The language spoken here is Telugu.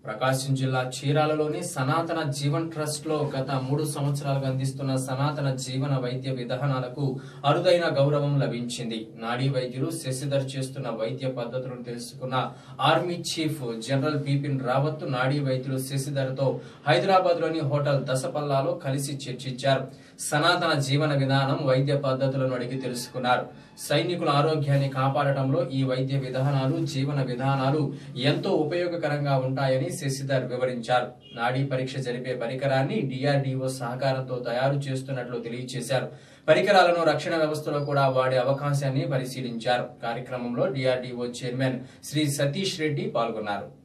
ప్రకాశం జిల్లా చీరాలలోని సనాతన జీవన్ ట్రస్ట్ లో గత మూడు సంవత్సరాలుగా అందిస్తున్న సనాతన జీవన వైద్య విధానాలకు అరుదైన గౌరవం లభించింది నాడీ వైద్యులు శశిధర్ చేస్తున్న వైద్య పద్ధతులను తెలుసుకున్న army chief general Bipin Rawat నాడీ వైద్యులు శశిధర్ తో హైదరాబాద్ లోని హోటల్ దశపల్లాలో కలిసి చర్చించారు సనాతన జీవన విధానం వైద్య పద్ధతులను అడిగి తెలుసుకున్నారు సైనికుల ఆరోగ్యాన్ని కాపాడటంలో ఈ వైద్య విధానాలు జీవన విధానాలు ఎంతో ఉపయోగకరంగా ఉంటాయని శశిధర్ వివరించారు నాడీ పరీక్ష జరిపే పరికరాన్ని డిఆర్డీఓ సహకారంతో తయారు చేస్తున్నట్లు తెలియజేశారు పరికరాలను రక్షణ వ్యవస్థలో కూడా వాడే అవకాశాన్ని పరిశీలించారు కార్యక్రమంలో డిఆర్డీఓ చైర్మన్ శ్రీ సతీష్ రెడ్డి పాల్గొన్నారు